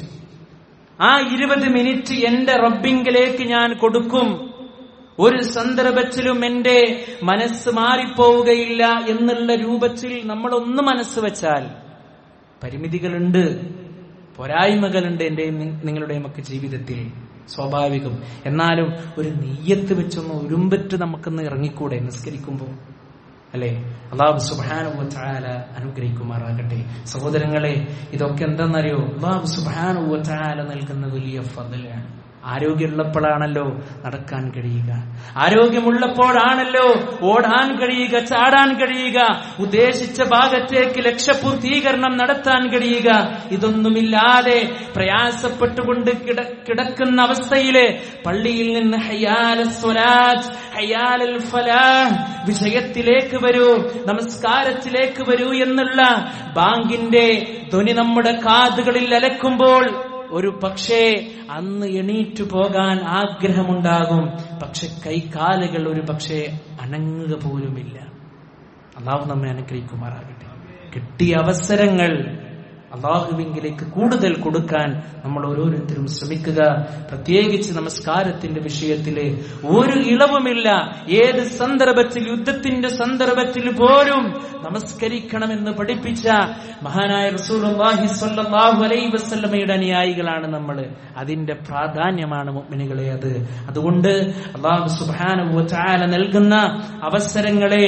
ആ ഇരുപത് മിനിറ്റ് എന്റെ റബ്ബിങ്കിലേക്ക് ഞാൻ കൊടുക്കും ഒരു സന്ദർഭത്തിലും എന്റെ മനസ്സ് മാറിപ്പോവുകയില്ല എന്നുള്ള രൂപത്തിൽ നമ്മളൊന്ന് മനസ്സ് വെച്ചാൽ പരിമിതികളുണ്ട് പോരായ്മകളുണ്ട് എന്റെയും നിങ്ങളുടെയും ഒക്കെ ജീവിതത്തിൽ സ്വാഭാവികം എന്നാലും ഒരു നെയ്യത്ത് വെച്ചൊന്ന് ഒരുമ്പറ്റ് നമുക്കൊന്ന് ഇറങ്ങിക്കൂടെ നിസ്കരിക്കുമ്പോൾ അല്ലെ അള്ളാഹു സുബാനുവല അനുഗ്രഹിക്കുമാറാകട്ടെ സഹോദരങ്ങളെ ഇതൊക്കെ എന്തെന്നറിയോ അള്ളാഹു സുബാനുവല നൽകുന്ന വലിയ ഫതലാണ് ആരോഗ്യമുള്ളപ്പോഴാണല്ലോ നടക്കാൻ കഴിയുക ആരോഗ്യമുള്ളപ്പോഴാണല്ലോ ഓടാൻ കഴിയുക ചാടാൻ കഴിയുക ഉദ്ദേശിച്ച ഭാഗത്തേക്ക് ലക്ഷ്യപൂർത്തീകരണം നടത്താൻ കഴിയുക ഇതൊന്നുമില്ലാതെ പ്രയാസപ്പെട്ടുകൊണ്ട് കിട കിടക്കുന്ന അവസ്ഥയില് പള്ളിയിൽ നിന്ന് ഹയ്യാല സ്വലാത്ത് ഹയ്യാലൽ ഫലാഹ് വിജയത്തിലേക്ക് വരൂ നമസ്കാരത്തിലേക്ക് വരൂ എന്നുള്ള ബാങ്കിന്റെ ധ്വനി നമ്മുടെ കാതുകളിൽ അലക്കുമ്പോൾ ഒരു പക്ഷേ അന്ന് എണീറ്റു പോകാൻ ആഗ്രഹമുണ്ടാകും പക്ഷെ കൈകാലുകൾ ഒരു പക്ഷേ അനങ്ങുക പോലുമില്ല അള്ളാഹു നമ്മെ അനുഗ്രഹിക്കുമാറാകട്ടെ കിട്ടിയ അവസരങ്ങൾ അള്ളാഹുവിങ്കിലേക്ക് കൂടുതൽ കൊടുക്കാൻ നമ്മൾ ഓരോരുത്തരും ശ്രമിക്കുക പ്രത്യേകിച്ച് നമസ്കാരത്തിന്റെ വിഷയത്തില് ഒരു ഇളവുമില്ല ഏത് സന്ദർഭത്തിൽ യുദ്ധത്തിന്റെ സന്ദർഭത്തിൽ പോലും നമസ്കരിക്കണമെന്ന് പഠിപ്പിച്ച മഹാനായ റസൂലുള്ളാഹി സ്വല്ലല്ലാഹു അലൈഹി വസല്ലമയുടെ അനുയായികളാണ് നമ്മൾ അതിന്റെ പ്രാധാന്യമാണ് മുഅ്മിനുകളെ അത് അതുകൊണ്ട് അള്ളാഹു സുബ്ഹാനഹു വ തആല നൽകുന്ന അവസരങ്ങളെ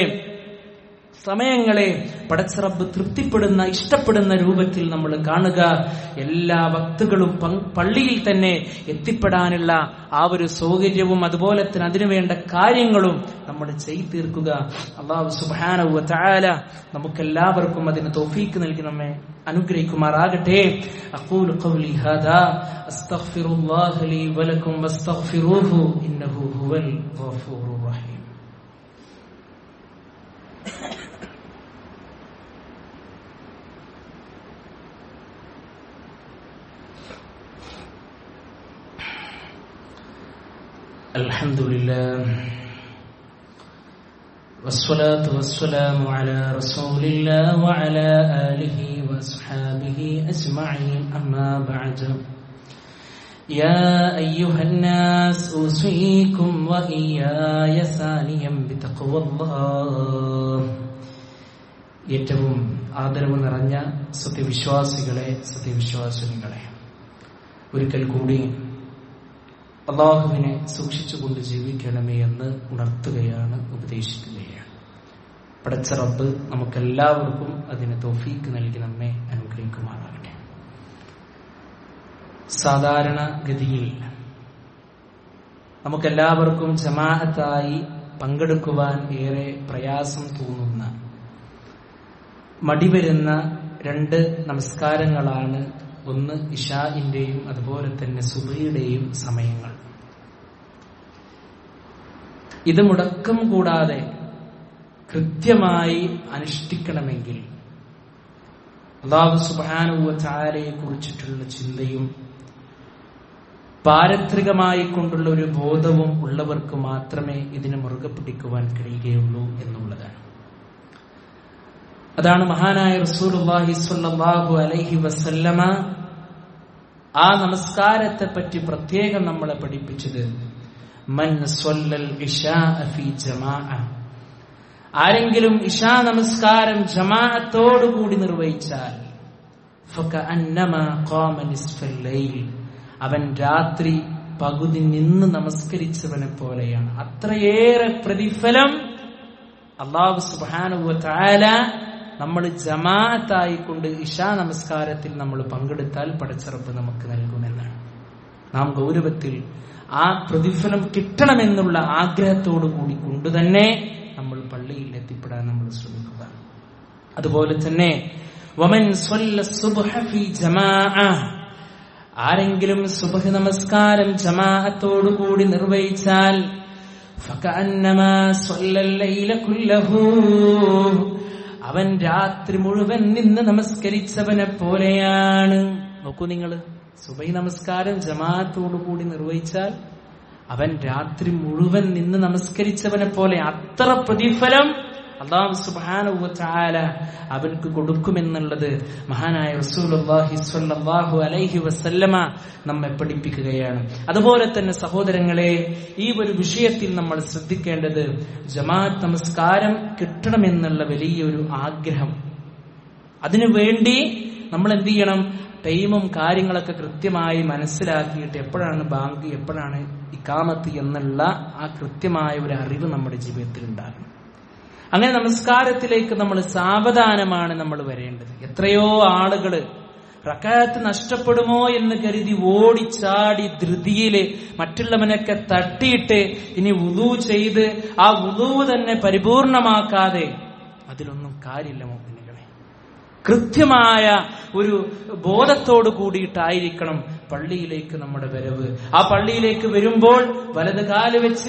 സമയങ്ങളെ പടച്ചിറബ് തൃപ്തിപ്പെടുന്ന ഇഷ്ടപ്പെടുന്ന രൂപത്തിൽ നമ്മൾ കാണുക എല്ലാ ഭക്തുകളും പള്ളിയിൽ തന്നെ എത്തിപ്പെടാനുള്ള ആ ഒരു സൗകര്യവും അതുപോലെ തന്നെ അതിനുവേണ്ട കാര്യങ്ങളും നമ്മൾ ചെയ്തു തീർക്കുക അള്ളാഹു സുബാനവ താല നമുക്കെല്ലാവർക്കും അതിന് തോഫീക്ക് നൽകി നമ്മെ അനുഗ്രഹിക്കുമാറാകട്ടെ അഖൂലു ഖൗലി ഹാദാ അസ്തഗ്ഫിറുല്ലാഹ ലീ വലക്കും വസ്തഗ്ഫിറൂഹു ഇന്നഹു ഹുവൽ ഗഫൂറുർ റഹീം الحمد لله والصلاة والسلام على رسول الله وعلى آله وأصحابه أجمعين أما بعد يا أيها الناس أوصيكم وإياي ثانيا بتقوى الله ഏറ്റവും ആദരവ് നിറഞ്ഞ സത്യവിശ്വാസികളെ സത്യവിശ്വാസിനികളെ ഒരിക്കൽ കൂടി അള്ളാഹുവിനെ സൂക്ഷിച്ചുകൊണ്ട് ജീവിക്കണമേ എന്ന് ഉണർത്തുകയാണ് ഉപദേശിക്കുകയാണ് പടച്ച റബ്ബ് നമുക്കെല്ലാവർക്കും അതിന് തോഫീക്ക് നൽകി നമ്മെ അനുഗ്രഹിക്കുമാറാകട്ടെ സാധാരണ ഗതിയിൽ നമുക്കെല്ലാവർക്കും ജമാഅത്തായി പങ്കെടുക്കുവാൻ ഏറെ പ്രയാസം തോന്നുന്ന മടിവരുന്ന രണ്ട് നമസ്കാരങ്ങളാണ് ഒന്ന് ഇഷാഇന്റെയും അതുപോലെ തന്നെ സുബൈയുടെയും സമയങ്ങൾ ഇത് മുടക്കം കൂടാതെ കൃത്യമായി അനുഷ്ഠിക്കണമെങ്കിൽ അള്ളാഹു സുബാനുവ ചാരയെ കുറിച്ചിട്ടുള്ള ചിന്തയും പാരത്രികമായി കൊണ്ടുള്ള ഒരു ബോധവും ഉള്ളവർക്ക് മാത്രമേ ഇതിനെ മുറുകെ പിടിക്കുവാൻ കഴിയുകയുള്ളൂ എന്നുള്ളതാണ് അതാണ് മഹാനായ റസൂലുള്ളാഹി സ്വല്ലല്ലാഹു അലൈഹി വസല്ലമ ആ നമസ്കാരത്തെ പറ്റി പ്രത്യേകം നമ്മളെ പഠിപ്പിച്ചത് മൻ സ്വല്ലൽ ഇശാ ഫീ ജമാഅ ആരെങ്കിലും ഇഷാ നമസ്കാരം ജമാഅത്തോടുകൂടി നിർവഹിച്ചാൽ ഫകഅന്നമാ ഖാമ നിസ്ഫൽ ലൈൽ അവൻ രാത്രി പകുതി നിന്ന് നമസ്കരിച്ചവനെ പോലെയാണ് അത്രയേറെ പ്രതിഫലം അള്ളാഹു സുബാനുവ താല നമ്മൾ ജമാഅത്തായിക്കൊണ്ട് ഇഷാ നമസ്കാരത്തിൽ നമ്മൾ പങ്കെടുത്താൽ പടച്ചിറപ്പ് നമുക്ക് നൽകുമെന്നാണ് നാം ഗൗരവത്തിൽ ആ പ്രതിഫലം കിട്ടണമെന്നുള്ള ആഗ്രഹത്തോടു കൂടി കൊണ്ടുതന്നെ നമ്മൾ പള്ളിയിൽ എത്തിപ്പെടാൻ നമ്മൾ ശ്രമിക്കുക അതുപോലെ തന്നെ വമൻ ആരെങ്കിലും സുബഹ് നമസ്കാരം ജമാഅത്തോടുകൂടി നിർവഹിച്ചാൽ അവൻ രാത്രി മുഴുവൻ നിന്ന് നമസ്കരിച്ചവനെ പോലെയാണ് നോക്കൂ നിങ്ങൾ സുബൈ നമസ്കാരം ജമാഅത്തോടുകൂടി നിർവഹിച്ചാൽ അവൻ രാത്രി മുഴുവൻ നിന്ന് നമസ്കരിച്ചവനെ പോലെ അത്ര പ്രതിഫലം അള്ളാഹു സുബാനുവല അവൻക്ക് കൊടുക്കുമെന്നുള്ളത് മഹാനായ റസൂലുള്ളാഹി സ്വല്ലല്ലാഹു അലൈഹി വസല്ലമ നമ്മെ പഠിപ്പിക്കുകയാണ് അതുപോലെ തന്നെ സഹോദരങ്ങളെ ഈ ഒരു വിഷയത്തിൽ നമ്മൾ ശ്രദ്ധിക്കേണ്ടത് ജമാഅത്ത് നമസ്കാരം കിട്ടണമെന്നുള്ള വലിയൊരു ആഗ്രഹം അതിനുവേണ്ടി നമ്മൾ എന്ത് ചെയ്യണം ടൈമും കാര്യങ്ങളൊക്കെ കൃത്യമായി മനസ്സിലാക്കിയിട്ട് എപ്പോഴാണ് ബാങ്ക് എപ്പോഴാണ് ഇക്കാമത്ത് എന്നുള്ള ആ കൃത്യമായ ഒരു അറിവ് നമ്മുടെ ജീവിതത്തിൽ ഉണ്ടാകണം അങ്ങനെ നമസ്കാരത്തിലേക്ക് നമ്മൾ സാവധാനമാണ് നമ്മൾ വരേണ്ടത് എത്രയോ ആളുകള് റക്കാത്ത് നഷ്ടപ്പെടുമോ എന്ന് കരുതി ഓടിച്ചാടി ധൃതിയില് മറ്റുള്ളവനൊക്കെ തട്ടിയിട്ട് ഇനി വുളു ചെയ്ത് ആ വുളു തന്നെ പരിപൂർണമാക്കാതെ അതിലൊന്നും കാര്യമില്ല മോഹിനികളെ കൃത്യമായ ഒരു ബോധത്തോടു കൂടിയിട്ടായിരിക്കണം പള്ളിയിലേക്ക് നമ്മുടെ വരവ് ആ പള്ളിയിലേക്ക് വരുമ്പോൾ വലത് കാല് വെച്ച്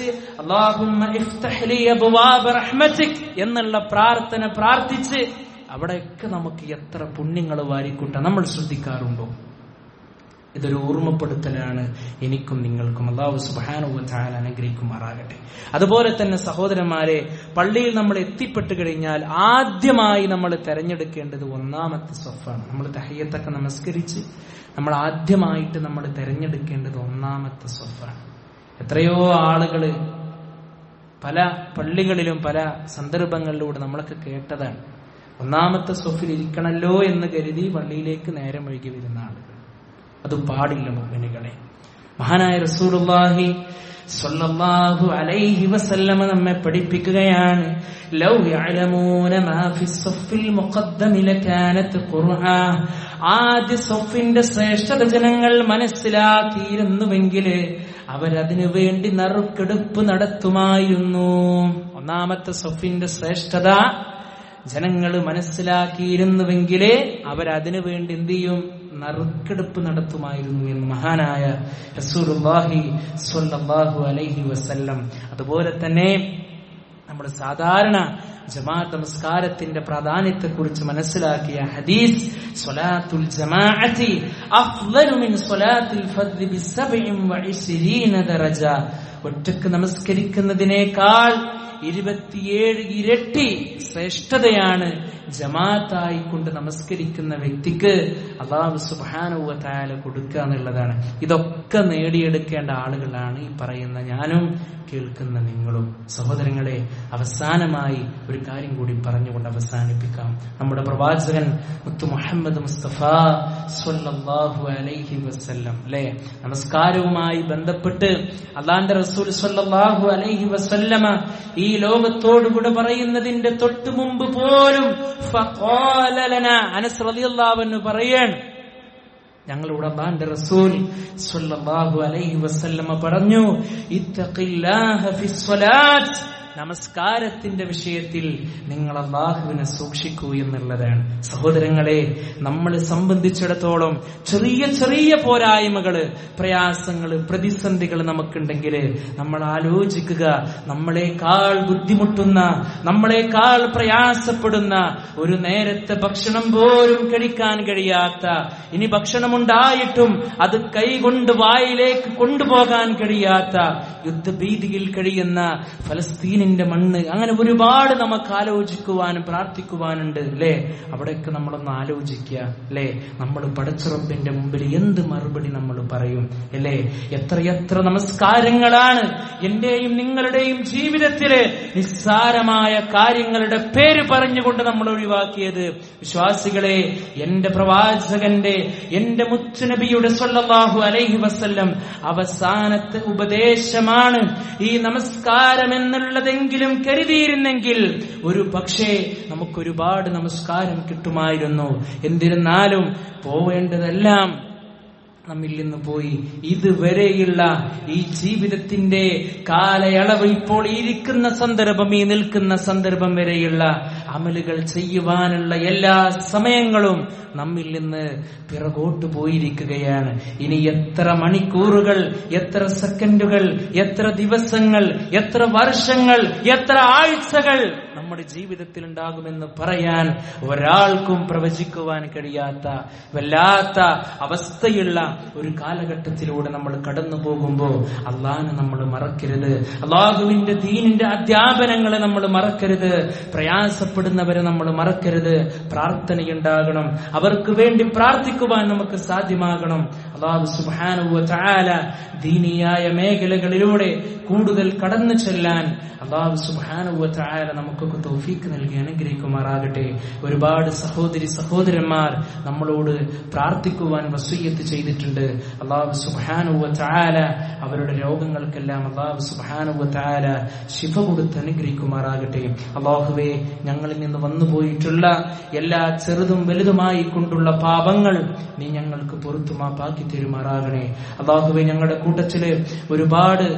എന്നുള്ള പ്രാർത്ഥന പ്രാർത്ഥിച്ച് അവിടെയൊക്കെ നമുക്ക് എത്ര പുണ്യങ്ങൾ വാരിക്കൂട്ടാം നമ്മൾ ശ്രദ്ധിക്കാറുണ്ടോ ഇതൊരു ഓർമ്മപ്പെടുത്തലാണ് എനിക്കും നിങ്ങൾക്കും അള്ളാഹു സുബാനുവല അനുഗ്രഹിക്കുമാറാകട്ടെ അതുപോലെ തന്നെ സഹോദരന്മാരെ പള്ളിയിൽ നമ്മൾ എത്തിപ്പെട്ട് കഴിഞ്ഞാൽ ആദ്യമായി നമ്മൾ തെരഞ്ഞെടുക്കേണ്ടത് ഒന്നാമത്തെ സ്വഫാണ് നമ്മൾ തഹയ്യത്തൊക്കെ നമസ്കരിച്ച് നമ്മൾ ആദ്യമായിട്ട് നമ്മൾ തെരഞ്ഞെടുക്കേണ്ടത് ഒന്നാമത്തെ സ്വഫാണ് എത്രയോ ആളുകള് പല പള്ളികളിലും പല സന്ദർഭങ്ങളിലൂടെ നമ്മളൊക്കെ കേട്ടതാണ് ഒന്നാമത്തെ സ്വഫിൽ ഇരിക്കണല്ലോ എന്ന് കരുതി പള്ളിയിലേക്ക് നേരം ഒഴുകി വരുന്ന ആളുകൾ അത് പാടില്ല മോഹിനികളെ മഹാനായ റസൂലുള്ളാഹി സ്വല്ലല്ലാഹു അലൈഹി വസല്ലമ നമ്മെ പഠിപ്പിക്കുകയാണ് ലൗ യഅലമൂന മാ ഫി സ്വഫിൽ മുഖദ്ദം ലകാനത് ഖുർആ ആദ്യ സ്വഫിന്റെ ശ്രേഷ്ഠത ജനങ്ങൾ മനസ്സിലാക്കിയിരുന്നുവെങ്കിൽ അവരതിനു വേണ്ടി നറുക്കെടുപ്പ് നടത്തുമായിരുന്നു ഒന്നാമത്തെ സ്വഫിന്റെ ശ്രേഷ്ഠത ജനങ്ങൾ മനസ്സിലാക്കിയിരുന്നുവെങ്കിലേ അവരതിനു വേണ്ടി എന്ത് ചെയ്യും നറുക്കെടുപ്പ് നടത്തുമായിരുന്നു എന്ന് മഹാനായ റസൂലുള്ളാഹി സ്വല്ലല്ലാഹു അലൈഹി വസല്ലം അതുപോലെ തന്നെ നമ്മൾ സാധാരണ ജമാഅത്ത് നമസ്കാരത്തിന്റെ പ്രാധാന്യത്തെക്കുറിച്ച് മനസ്സിലാക്കിയ ഹദീസ് സ്വലാത്തുൽ ജമാഅത്തി അഫ്ളലു മിൻ സ്വലാത്തിൽ ഫദ്ദി ബിസബഇൻ വഇശ്രീന ദറജ ഒറ്റക്ക് നമസ്കരിക്കുന്നതിനേക്കാൾ ഇരുപത്തിയേഴ് ഇരട്ടി ശ്രേഷ്ഠതയാണ് ജമാഅത്തായി കൊണ്ട് നമസ്കരിക്കുന്ന വ്യക്തിക്ക് അള്ളാഹു സുബാനുവത്തായാല കൊടുക്കുക എന്നുള്ളതാണ് ഇതൊക്കെ നേടിയെടുക്കേണ്ട ആളുകളാണ് ഈ പറയുന്ന ഞാനും കേൾക്കുന്ന നിങ്ങളും സഹോദരങ്ങളെ അവസാനമായി ഒരു കാര്യം കൂടി പറഞ്ഞുകൊണ്ട് അവസാനിപ്പിക്കാം നമ്മുടെ പ്രവാചകൻ മുത്തു മുഹമ്മദ് മുസ്തഫ സ്വല്ലല്ലാഹു അലൈഹി വസല്ലം അല്ലെ നമസ്കാരവുമായി ബന്ധപ്പെട്ട് അള്ളാന്റെ റസൂൽ സ്വല്ലല്ലാഹു അലൈഹി വസല്ലമ ഈ ലോകത്തോടുകൂടെ പറയുന്നതിന്റെ തൊട്ടു മുമ്പ് പോലും ഫഖാല ലനാ അനസ് റളിയല്ലാഹു അൻഹു പറയാണ് ഞങ്ങളുടെ അള്ളാന്റെ റസൂൽ സ്വല്ലല്ലാഹു അലൈഹി വസല്ലമ പറഞ്ഞു ഇത്തഖില്ലാഹ ഫിസ്സലാത്ത് നമസ്കാരത്തിന്റെ വിഷയത്തിൽ നിങ്ങൾ അള്ളാഹുവിനെ സൂക്ഷിക്കൂ എന്നുള്ളതാണ് സഹോദരങ്ങളെ നമ്മളെ സംബന്ധിച്ചിടത്തോളം ചെറിയ ചെറിയ പോരായ്മകള് പ്രയാസങ്ങള് പ്രതിസന്ധികൾ നമുക്കുണ്ടെങ്കിൽ നമ്മൾ ആലോചിക്കുക നമ്മളെക്കാൾ ബുദ്ധിമുട്ടുന്ന നമ്മളെക്കാൾ പ്രയാസപ്പെടുന്ന ഒരു നേരത്തെ ഭക്ഷണം പോലും കഴിക്കാൻ കഴിയാത്ത ഇനി ഭക്ഷണമുണ്ടായിട്ടും അത് കൈകൊണ്ട് വായിലേക്ക് കൊണ്ടുപോകാൻ കഴിയാത്ത യുദ്ധഭീതിയിൽ കഴിയുന്ന ഫലസ്തീനിന്റെ മണ്ണ് അങ്ങനെ ഒരുപാട് നമുക്ക് ആലോചിക്കുവാനും പ്രാർത്ഥിക്കുവാനുണ്ട് അല്ലേ അവിടെയൊക്കെ നമ്മളൊന്ന് ആലോചിക്കുക അല്ലേ നമ്മൾ പടച്ചുറപ്പിന്റെ മുമ്പിൽ എന്ത് മറുപടി നമ്മൾ പറയും അല്ലേ എത്രയെത്ര നമസ്കാരങ്ങളാണ് എന്റെയും നിങ്ങളുടെയും ജീവിതത്തില് നിസ്സാരമായ കാര്യങ്ങളുടെ പേര് പറഞ്ഞുകൊണ്ട് നമ്മൾ ഒഴിവാക്കിയത് വിശ്വാസികളെ എന്റെ പ്രവാചകന്റെ എന്റെ മുത്തുനബിയുടെ സ്വല്ലല്ലാഹു അലൈഹി വസല്ലം അവസാനത്തെ ഉപദേശമാണ് ഈ നമസ്കാരം എന്നുള്ളതെങ്കിലും കരുതിയിരുന്നെങ്കിൽ ഒരു പക്ഷേ നമുക്കൊരുപാട് നമസ്കാരം കിട്ടുമായിരുന്നു എന്നിരുന്നാലും പോവേണ്ടതെല്ലാം നമ്മിൽ നിന്ന് പോയി ഇതുവരെയുള്ള ഈ ജീവിതത്തിന്റെ കാലയളവ് ഇപ്പോൾ ഇരിക്കുന്ന സന്ദർഭം ഈ നിൽക്കുന്ന സന്ദർഭം വരെയുള്ള അമലുകൾ ചെയ്യുവാനുള്ള എല്ലാ സമയങ്ങളും നമ്മിൽ നിന്ന് പിറകോട്ട് പോയിരിക്കുകയാണ് ഇനി എത്ര മണിക്കൂറുകൾ എത്ര സെക്കൻഡുകൾ എത്ര ദിവസങ്ങൾ എത്ര വർഷങ്ങൾ എത്ര ആഴ്ചകൾ നമ്മുടെ ജീവിതത്തിൽ ഉണ്ടാകുമെന്ന് പറയാൻ ഒരാൾക്കും പ്രവചിക്കുവാൻ കഴിയാത്ത വല്ലാത്ത അവസ്ഥയുള്ള ഒരു കാലഘട്ടത്തിലൂടെ നമ്മൾ കടന്നു പോകുമ്പോൾ അള്ളാഹിനെ നമ്മൾ മറക്കരുത് അള്ളാഹുവിന്റെ ദീനിന്റെ അധ്യാപനങ്ങളെ നമ്മൾ മറക്കരുത് പ്രയാസപ്പെടുന്നവരെ നമ്മൾ മറക്കരുത് പ്രാർത്ഥനയുണ്ടാകണം അവർക്ക് വേണ്ടി പ്രാർത്ഥിക്കുവാൻ നമുക്ക് സാധ്യമാകണം അള്ളാഹു സുബാനുവ ചാല ദീനിയായ മേഖലകളിലൂടെ കൂടുതൽ കടന്നു ചെല്ലാൻ അള്ളാഹു സുബാനുവ ചാല നമുക്കൊക്കെ തൗഫീക്ക് നൽകി അനുഗ്രഹിക്കുമാറാകട്ടെ ഒരുപാട് സഹോദരി സഹോദരന്മാർ നമ്മളോട് പ്രാർത്ഥിക്കുവാൻ വസൂയത്ത് ചെയ്തിട്ടുണ്ട് അള്ളാഹു സുബാനുവ ചാല അവരുടെ രോഗങ്ങൾക്കെല്ലാം അള്ളാഹു സുബാനുവ ചാല ശിഫ കൊടുത്ത് അനുഗ്രഹിക്കുമാറാകട്ടെ അള്ളാഹുവെ ഞങ്ങളിൽ നിന്ന് വന്നുപോയിട്ടുള്ള എല്ലാ ചെറുതും വലുതുമായി കൊണ്ടുള്ള പാപങ്ങൾ നീ ഞങ്ങൾക്ക് പുറത്തു മാപ്പാക്കി തരുമാറാകണേ അള്ളാഹുവെ ഞങ്ങളുടെ കൂട്ടത്തില് ഒരുപാട്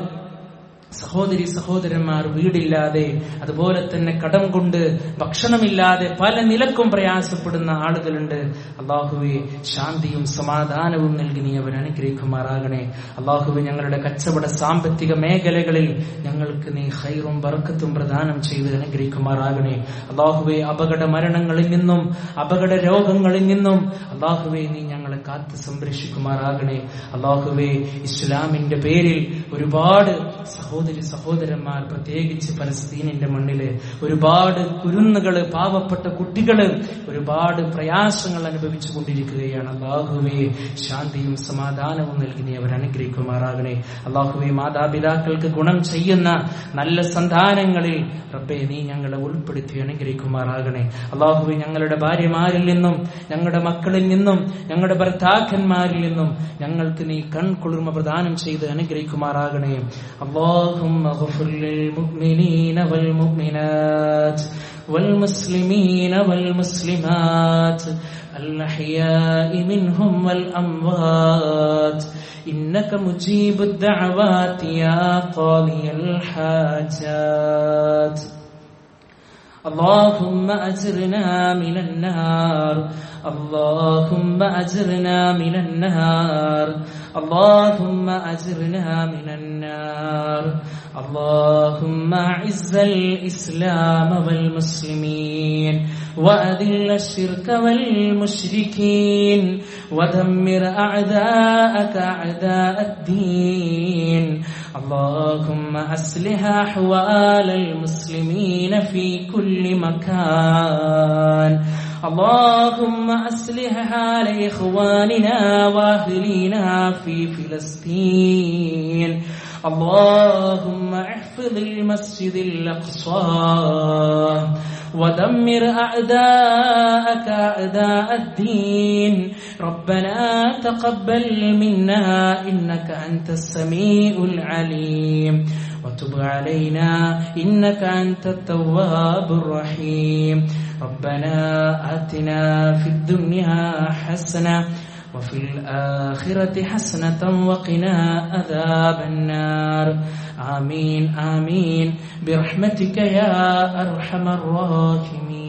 സഹോദരി സഹോദരന്മാർ വീടില്ലാതെ അതുപോലെ തന്നെ കടം കൊണ്ട് ഭക്ഷണമില്ലാതെ പല നിലക്കും പ്രയാസപ്പെടുന്ന ആളുകളുണ്ട് അള്ളാഹുവെ ശാന്തിയും സമാധാനവും നൽകി നീ അവർ അനുഗ്രഹിക്കുമാറാകണേ അള്ളാഹുവെ ഞങ്ങളുടെ കച്ചവട സാമ്പത്തിക മേഖലകളിൽ ഞങ്ങൾക്ക് നീ ഹൈറും ബർക്കത്തും പ്രദാനം ചെയ്ത് അനുഗ്രഹിക്കുമാറാകണേ അള്ളാഹുവെ അപകട മരണങ്ങളിൽ നിന്നും അപകട രോഗങ്ങളിൽ നിന്നും അള്ളാഹുവെ നീ ഞങ്ങളെ കാത്ത് സംരക്ഷിക്കുമാറാകണേ അള്ളാഹുവെ ഇസ്ലാമിന്റെ പേരിൽ ഒരുപാട് സഹോദരി സഹോദരന്മാർ പ്രത്യേകിച്ച് പലസ്തീനിന്റെ മണ്ണില് ഒരുപാട് കുരുന്നുകള് പാവപ്പെട്ട കുട്ടികള് ഒരുപാട് പ്രയാസങ്ങൾ അനുഭവിച്ചു കൊണ്ടിരിക്കുകയാണ് അള്ളാഹുവെ ശാന്തിയും സമാധാനവും നൽകി നീ അവർ അനുഗ്രഹിക്കുമാറാകണേ അള്ളാഹുവെ മാതാപിതാക്കൾക്ക് ഗുണം ചെയ്യുന്ന നല്ല സന്താനങ്ങളിൽ റബ്ബെ നീ ഞങ്ങളെ ഉൾപ്പെടുത്തി അനുഗ്രഹിക്കുമാറാകണേ അള്ളാഹുവെ ഞങ്ങളുടെ ഭാര്യമാരിൽ നിന്നും ഞങ്ങളുടെ മക്കളിൽ നിന്നും ഞങ്ങളുടെ ഭർത്താക്കന്മാരിൽ നിന്നും ഞങ്ങൾക്ക് നീ കൺകുളിർമ പ്രദാനം ചെയ്ത് അനുഗ്രഹിക്കുമാറാകണേ اللهم اغفر للمؤمنين والمؤمنات والمسلمين والمسلمات الأحياء منهم والأموات إنك مجيب الدعوات يا قاضي الحاجات اللهم أجرنا من النار اللهم أجرنا من النار اللهم أجرنا من النار اللهم أعز الإسلام والمسلمين وأذل الشرك والمشركين ودمر أعداءك أعداء الدين اللهم أصلح أحوال المسلمين في كل مكان اللهم أصلح حال إخواننا وأهلنا في فلسطين اللهم احفظ المسجد الأقصى ودمر أعداءك أعداء الدين ربنا تقبل منا إنك أنت السميع العليم وتب علينا إنك أنت التواب الرحيم ربنا آتنا في الدنيا حسنة وفي الآخرة حسنة وقنا عذاب النار آمين آمين برحمتك يا أرحم الراحمين